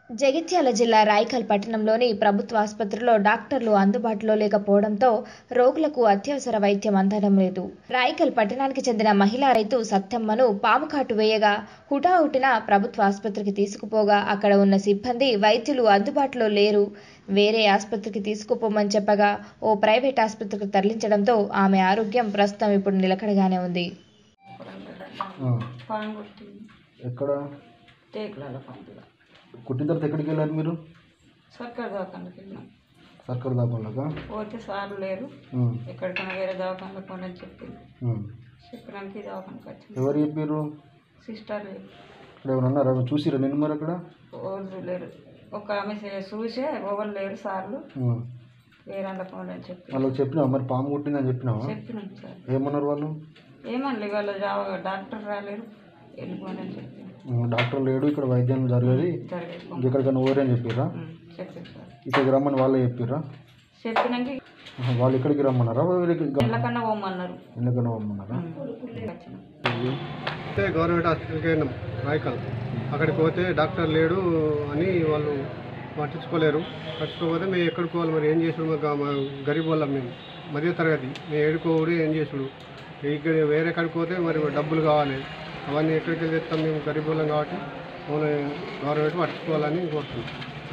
జగిత్యాల జిల్లా రాయకల్ పట్టణంలోని ప్రభుత్వ ఆసుపత్రిలో డాక్టర్లు అందుబాటులో లేకపోవడంతో రోగులకు అత్యవసర వైద్యం అందడం లేదు రాయకల్ పట్టణానికి చెందిన మహిళా రైతు సత్యమ్మను పాము కాటు వేయగా హుటాహుటిన ప్రభుత్వ ఆసుపత్రికి తీసుకుపోగా అక్కడ ఉన్న సిబ్బంది వైద్యులు అందుబాటులో లేరు వేరే ఆసుపత్రికి తీసుకుపోమని చెప్పగా ఓ ప్రైవేట్ ఆసుపత్రికి తరలించడంతో ఆమె ఆరోగ్యం ప్రస్తుతం ఇప్పుడు నిలకడగానే ఉంది ఆ, పాము కొట్టింది ఎక్కడ టేకులలో పంపుల కుట్టిన తర్వాత ఎక్కడికి వెళ్ళారు మీరు సర్కారు దవాఖానకి వెళ్ళినాం సర్కారు దాకా పోతే సార్లు లేరు ఎక్కడికైనా వేరే దవాఖానలో పోనని చెప్పింది చెప్పడానికి ఈ దవాఖానకి వచ్చింది ఎవరు చెప్పారు సిస్టర్ లేరు ఇక్కడ ఎవరు అన్నారా చూసిరా నిన్ను మరి అక్కడ రోజు లేరు ఒక ఆమె చే- చూసే ఎవరు లేరు సార్లు ఆ, వేరే అందులో పోనని చెప్పి వాళ్ళకి చెప్పినావా మరి పాము కుట్టిందని చెప్పినావా చెప్పినాం సార్ ఏమన్నారు వాళ్ళు ఏమన్నా వాళ్ళ జావ- డాక్టర్ రాలేరు వెళ్ళిపోనని చెప్పి ఆ, డాక్టర్ లేడు ఇక్కడ వైద్యం జరిగేది జరిగేది ఇంకెక్కడికైనా ఊరని చెప్పిర్రా చెప్పారు సార్ ఇక్కడికి రమ్మని వాళ్ళే చెప్పిర్రా చెప్పినాక ఆహా, వాళ్ళు ఇక్కడికి రమ్మన్నారా వీళ్ళకి ఇళ్ళకన్నా పోమన్నారు ఎందుకన్నా రమ్మన్నారా వచ్చినాం అయితే గవర్నమెంట్ హాస్పిటల్కి వెళ్ళినాం రాయకల్ అక్కడికి పోతే డాక్టర్ లేడు అని వాళ్ళు పట్టించుకోలేరు పట్టించుకోకపోతే మేము ఎక్కడికి పోవాలి మరి ఏం చేసుడు మాకు మా గరీబ్ వాళ్ళం మేము మధ్య తరగతి మేము ఏడుకోడు ఏం చేసుడు ఇక్కడ వేరే కాడికి పోతే మరి డబ్బులు కావాలి అవన్నీ ఎక్కడికి వెళ్ళి తెస్తాం మేము గరీబ్ వాళ్ళం కాబట్టి మనం గవర్నమెంట్ పట్టించుకోవాలని కోరుతున్నాం